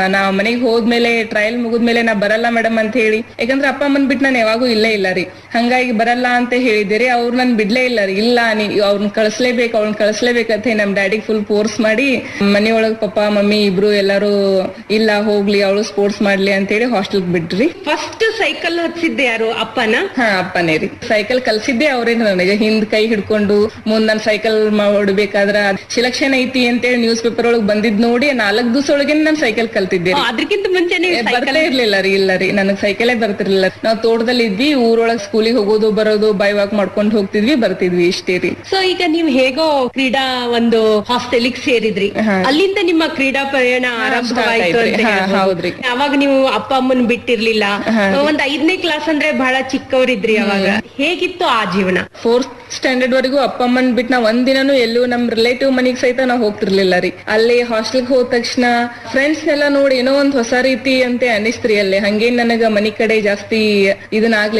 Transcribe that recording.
ನಾ ಮನೆಗ್ ಹೋದ್ಮೇಲೆ ಟ್ರಯಲ್ ಮುಗಿದ್ಮೇಲೆ ನಾ ಬರಲ್ಲ ಮೇಡಮ್ ಅಂತ ಹೇಳಿ ಯಾಕಂದ್ರೆ ಅಪ್ಪ ಅಮ್ಮನ್ ಬಿಟ್ಟು ನಾನು ಯಾವಾಗೂ ಇಲ್ಲೇ ಇಲ್ಲ ರೀ ಹಂಗಾಗಿ ಬರಲ್ಲ ಅಂತ ಹೇಳಿದಿರಿ ಅವ್ರು ನನ್ ಬಿಡ್ಲೇ ಇಲ್ಲ ರೀ ಇಲ್ಲ ನೀ ಅವ್ರನ್ನ ಕಳಿಸ್ಲೇಬೇಕು ಅವ್ರನ್ನ ಕಳಿಸ್ಲೇಬೇಕಂತ ಹೇಳಿ ನಮ್ ಡ್ಯಾಡಿಗ್ ಫುಲ್ ಫೋರ್ಸ್ ಮಾಡಿ ಮನೆಯೊಳಗ್ ಪಪ್ಪ ಮಮ್ಮಿ ಇಬ್ರು ಎಲ್ಲಾರು ಇಲ್ಲ ಹೋಗ್ಲಿ ಅವಳು ಸ್ಪೋರ್ಟ್ಸ್ ಮಾಡ್ಲಿ ಅಂತ ಹೇಳಿ ಹಾಸ್ಟೆಲ್ ಬಿಟ್ರಿ ಫಸ್ಟ್ ಸೈಕಲ್ ಹಚ್ಚಿದ್ದೆ ಯಾರು ಅಪ್ಪನ ಹಾ ಅಪ್ಪನೇ ರೀ ಸೈಕಲ್ ಕಲ್ಸಿದ್ದೆ ಅವ್ರೇ ನನಗೆ ಹಿಂದ್ ಕೈ ಹಿಡ್ಕೊಂಡು ಮುಂದ್ ನಾನ್ ಸೈಕಲ್ ಹೊಡ್ಬೇಕಾದ್ರ ಸಿಲೆಕ್ಷನ್ ಐತಿ ಅಂತೇಳಿ ನ್ಯೂಸ್ ಪೇಪರ್ ಒಳಗ್ ಬಂದಿದ್ ನೋಡಿ ನಾಲ್ಕ್ ದಿವಸ ಒಳಗೆ ನಾನ್ ಸೈಕಲ್ ಕಲ್ತಿದ್ದೆ ರೀ. ಅದ್ರಕ್ಕಿಂತ ಮುಂಚೆನೆ ಏ, ಬರ್ತಾ ಇರ್ಲಿಲ್ಲ ರೀ ಇಲ್ಲ ರೀ ನನಗ್ ಸೈಕಲೇ ಬರ್ತಿರ್ಲಿಲ್ಲ ನಾವ್ ತೋಟದಲ್ಲಿ ಇದ್ವಿ ಊರೊಳಗ್ ಸ್ಕೂಲಿಗೆ ಹೋಗೋದು ಬರೋದು ಬೈ ವಾಕ್ ಮಾಡ್ಕೊಂಡ್ ಹೋಗ್ತಿದ್ವಿ ಬರ್ತಿದ್ವಿ ಇಷ್ಟೇ ರೀ ಸೊ ಈಗ ನೀವ್ ಹೇಗೋ ಕ್ರೀಡಾ ಒಂದು ಹಾಸ್ಟೆಲಿಗ್ ಸೇರಿದ್ರಿ ಹಾ. ಅಲ್ಲಿಂದ ನಿಮ್ಮ ಕ್ರೀಡಾ ಪ್ರಯಾಣ ಆರಂಭವಾಯ್ತು start ಅಂತ ಆಯ್ತ್ರಿ. ಹಾ, ಹೇಳ್ಬೋದು. ಹೌದ್ರಿ. ಅವಾಗ ನೀವು ಅಪ್ಪ ಅಮ್ಮನ್ ಬಿಟ್ಟಿರ್ಲಿಲ್ಲ ಒಂದ್ ಐದನೇ ಕ್ಲಾಸ್ ಅಂದ್ರೆ ಬಹಳ ಚಿಕ್ಕವರಿದ್ರಿ ಅವಾಗ ಹೇಗಿತ್ತು ಆ ಜೀವನ ಫೋರ್ತ್ ಸ್ಟ್ಯಾಂಡರ್ಡ್ ವರೆಗೂ ಅಪ್ಪ ಅಮ್ಮನ್ ಬಿಟ್ಟು ನಾ ಒಂದ್ ದಿನನೂ ಎಲ್ಲೂ ನಮ್ ರಿಲೇಟಿವ್ ಮನಿಗ್ ಸಹಿತ ನಾ ಹೋಗ್ತಿರ್ಲಿಲ್ಲ ರೀ ಅಲ್ಲಿ ಹಾಸ್ಟೆಲ್ಗೆ ಹೋದ ತಕ್ಷಣ ಫ್ರೆಂಡ್ಸ್ ನೆಲ್ಲ ನೋಡಿ ಏನೋ ಒಂದ್ ಹೊಸ ರೀತಿ ಅಂತ ಅನಿಸ್ತ್ರಿ ಅಲ್ಲಿ ಹಂಗೇನ್ ನನಗ ಮನಿ ಕಡೆ ಜಾಸ್ತಿ ಇದನ್ನ ಆಗ್ಲಿಲ್ಲ